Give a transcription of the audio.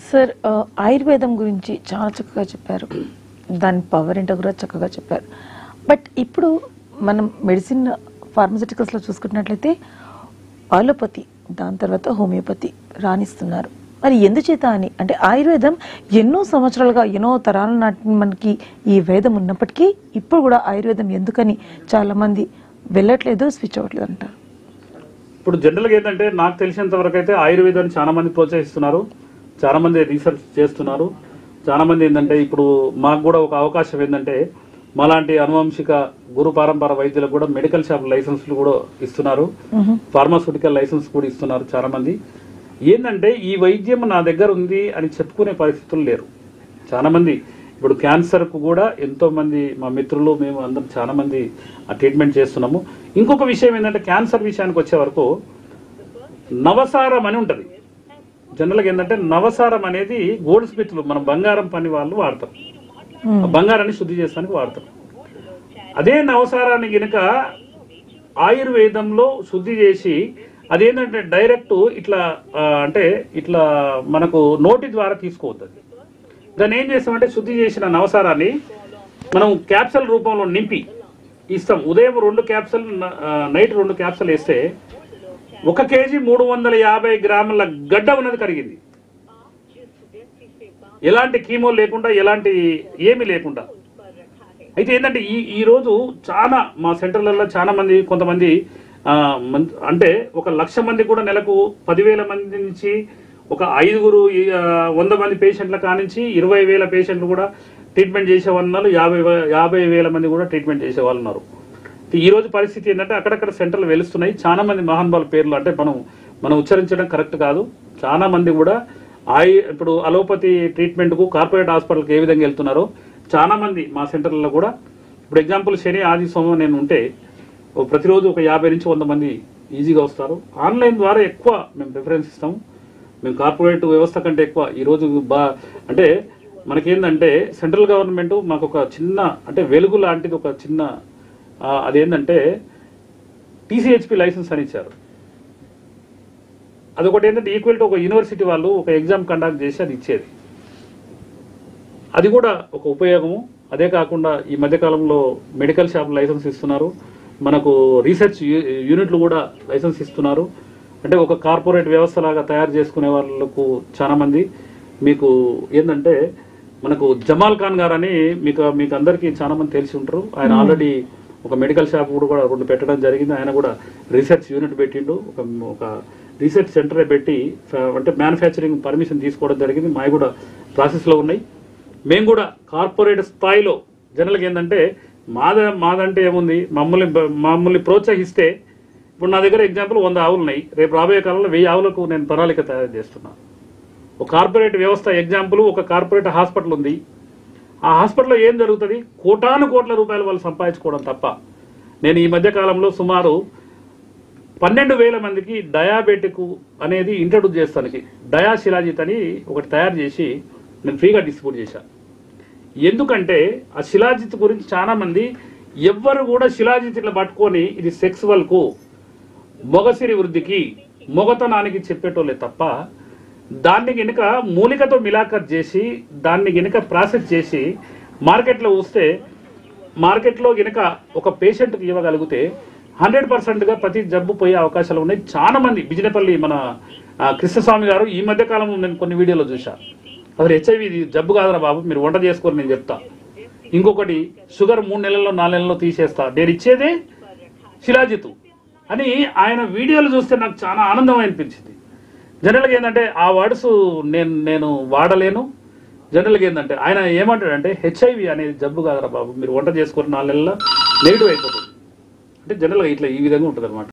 sir ఆ, ఆయుర్వేదం గురించి చాలా చక్కగా చెప్పారు దాని పవర్ ఏంటో కూడా చక్కగా చెప్పారు బట్ ఇప్పుడు మనం మెడిసిన్ ఫార్మసిటికల్స్లో చూసుకున్నట్లయితే ఆలోపతి దాని తర్వాత హోమియోపతి రాణిస్తున్నారు మరి ఎందుచేత అని అంటే ఆయుర్వేదం ఎన్నో సంవత్సరాలుగా ఎన్నో తరాల నాటి మనకి ఈ వేదం ఉన్నప్పటికీ ఇప్పుడు కూడా ఆయుర్వేదం ఎందుకని చాలా మంది వెళ్ళట్లేదు స్విచ్ అవ్వట్లేదు అంటారు ఇప్పుడు జనరల్గా ఏంటంటే నాకు తెలిసినంత వరకు అయితే ఆయుర్వేదాన్ని చాలా మంది ప్రోత్సహిస్తున్నారు చాలా మంది రీసెర్చ్ చేస్తున్నారు చాలా మంది ఏంటంటే ఇప్పుడు మాకు కూడా ఒక అవకాశం ఏంటంటే మాలాంటి అనువంశిక గురు పరంపర వైద్యులకు కూడా మెడికల్ షాప్ లైసెన్స్లు కూడా ఇస్తున్నారు ఫార్మాస్యూటికల్ లైసెన్స్ కూడా ఇస్తున్నారు చాలా మంది ఏంటంటే ఈ వైద్యం నా దగ్గర ఉంది అని చెప్పుకునే పరిస్థితులు లేరు చాలా మంది ఇప్పుడు క్యాన్సర్ కు కూడా ఎంతో మంది మా మిత్రులు మేము అందరం చాలా మంది ఆ ట్రీట్మెంట్ చేస్తున్నాము ఇంకొక విషయం ఏంటంటే క్యాన్సర్ విషయానికి వచ్చే వరకు నవసారం అని ఉంటది జనరల్గా ఏంటంటే నవసారం అనేది గోల్డ్ స్మిత్లు మన బంగారం పని వాళ్ళు వాడతారు ఆ బంగారాన్ని శుద్ధి చేస్తానికి వాడతారు అదే నవసారాన్ని గనుక ఆయుర్వేదంలో శుద్ధి చేసి అదేంటంటే డైరెక్ట్ ఇట్లా ఆ, అంటే ఇట్లా మనకు నోటి ద్వారా తీసుకోవద్దు దాన్ని ఏం చేస్తామంటే శుద్ధి చేసిన నవసారాన్ని మనం క్యాప్సల్ రూపంలో నింపి ఇస్తాం ఉదయం రెండు క్యాప్సల్ న- ఆ, నైట్ రెండు క్యాప్సల్ వేస్తే ఒక కేజీ మూడు వందల యాభై గ్రాముల గడ్డ ఉన్నది కరిగింది ఎలాంటి కీమో లేకుండా ఎలాంటి ఏమీ లేకుండా అయితే ఏంటంటే ఈ ఈ రోజు చాలా మా సెంటర్లలో చాలా మంది కొంతమంది ఆ, మన్- అంటే ఒక లక్ష మంది కూడా నెలకు పదివేల మంది నుంచి ఒక ఐదుగురు ఈ, ఆ, వంద మంది పేషెంట్ల కానించి ఇరవై వేల పేషెంట్లు కూడా ట్రీట్మెంట్ చేసే వాళ్ళు ఉన్నారు యాభై వే- యాభై వేల మంది కూడా ట్రీట్మెంట్ చేసే వాళ్ళు ఉన్నారు ఈ రోజు పరిస్థితి ఏంటంటే అక్కడక్కడ సెంటర్లు వెలుస్తున్నాయి చాలా మంది మహానుభావుల పేర్లు అంటే మనం మనం ఉచ్చరించడం కరెక్ట్ కాదు చాలా మంది కూడా ఆయి ఇప్పుడు అలోపతి ట్రీట్మెంట్ కు కార్పొరేట్ హాస్పిటల్కి ఏ విధంగా వెళ్తున్నారో చాలా మంది మా సెంటర్లలో కూడా ఇప్పుడు ఎగ్జాంపుల్ శని ఆది సోమం నేను ఉంటే ఓ ప్రతిరోజు ఒక యాభై నుంచి వంద మంది ఈజీగా వస్తారు ఆన్లైన్ ద్వారా ఎక్కువ మేము ప్రిఫరెన్స్ ఇస్తాము మేము కార్పొరేట్ వ్యవస్థ కంటే ఎక్కువ ఈరోజు బా అంటే మనకేందంటే సెంట్రల్ గవర్నమెంట్ మాకు ఒక చిన్న అంటే వెలుగు లాంటిది ఒక చిన్న ఆ, అదేంటంటే టీసీహెచ్పి లైసెన్స్ అని ఇచ్చారు అదొకటి ఏంటంటే ఈక్వల్ టు ఒక యూనివర్సిటీ వాళ్ళు ఒక ఎగ్జామ్ కండక్ట్ చేసి అది ఇచ్చేది అది కూడా ఒక ఉపయోగము అదే కాకుండా ఈ మధ్య కాలంలో మెడికల్ షాప్ లైసెన్స్ ఇస్తున్నారు మనకు రీసెర్చ్ యూ- యూనిట్లు కూడా లైసెన్స్ ఇస్తున్నారు అంటే ఒక కార్పొరేట్ వ్యవస్థ లాగా తయారు చేసుకునే వాళ్ళకు చాలా మంది మీకు ఏంటంటే మనకు జమాల్ ఖాన్ గారు అని మీకు మీకు అందరికీ చాలా మంది తెలిసి ఉంటారు ఆయన ఆల్రెడీ ఒక మెడికల్ షాప్ కూడా కూడా రెండు పెట్టడం జరిగింది ఆయన కూడా రీసెర్చ్ యూనిట్ పెట్టిండు ఒక ఒక రీసెర్చ్ సెంటర్ పెట్టి ఫ- అంటే మ్యానుఫ్యాక్చరింగ్ పర్మిషన్ తీసుకోవడం జరిగింది మావి కూడా ప్రాసెస్లో ఉన్నాయి మేము కూడా కార్పొరేట్ స్థాయిలో జనరల్గా ఏంటంటే మాద మాదంటే ఏముంది మమ్మల్ని బ- మమ్మల్ని ప్రోత్సహిస్తే ఇప్పుడు నా దగ్గర ఎగ్జాంపుల్ వంద ఆవులు ఉన్నాయి రేపు రాబోయే కాలంలో వెయ్యి ఆవులకు నేను ప్రణాళిక తయారు చేస్తున్నా ఒక కార్పొరేట్ వ్యవస్థ ఎగ్జాంపుల్ ఒక కార్పొరేట్ హాస్పిటల్ ఉంది ఆ హాస్పిటల్లో ఏం జరుగుతుంది కోటాను కోట్ల రూపాయలు వాళ్ళు సంపాదించుకోవడం తప్ప నేను ఈ మధ్య కాలంలో సుమారు పన్నెండు వేల మందికి డయాబెటిక్ అనేది ఇంట్రడ్యూస్ చేస్తానికి డయాశిలాజిత్ అని ఒకటి తయారు చేసి నేను ఫ్రీగా డిస్ట్రిబ్యూట్ చేశాను ఎందుకంటే ఆ శిలాజిత్ గురించి చాలా మంది ఎవ్వరు కూడా శిలాజిత్ ఇట్లా పట్టుకొని ఇది సెక్సువల్ కు మొగసిరి వృద్ధికి మొగతనానికి చెప్పేటోళ్ళే తప్ప దాన్ని గనుక మూలికతో మిలాఖత్ చేసి దాన్ని గనుక ప్రాసెస్ చేసి మార్కెట్లో వస్తే మార్కెట్లో గనుక ఒక పేషెంట్కి ఇవ్వగలిగితే హండ్రెడ్ పర్సెంట్గా ప్రతి జబ్బు పోయే అవకాశాలు ఉన్నాయి చాలా మంది బిజినపల్లి మన ఆ, కృష్ణస్వామి గారు ఈ మధ్య కాలంలో నేను కొన్ని వీడియోలో చూసా అసలు హెచ్ఐవి ఇది జబ్బు కాదురా బాబు మీరు వంట చేసుకోరు నేను చెప్తా ఇంకొకటి షుగర్ మూడు నెలల్లో నాలుగు నెలల్లో తీసేస్తా నేను ఇచ్చేదే శిలాజితు అని ఆయన వీడియోలు చూస్తే నాకు చాలా ఆనందం అనిపించింది జనరల్గా ఏంటంటే ఆ వర్డ్స్ నేను నేను వాడలేను జనరల్గా ఏంటంటే ఆయన ఏమంటాడంటే హెచ్ఐవి అనేది జబ్బు కాదురా బాబు మీరు వంట చేసుకుని నాలుగు నెలల నెగిటివ్ అయిపోతుంది అంటే జనరల్గా ఇట్లా ఈ విధంగా ఉంటుంది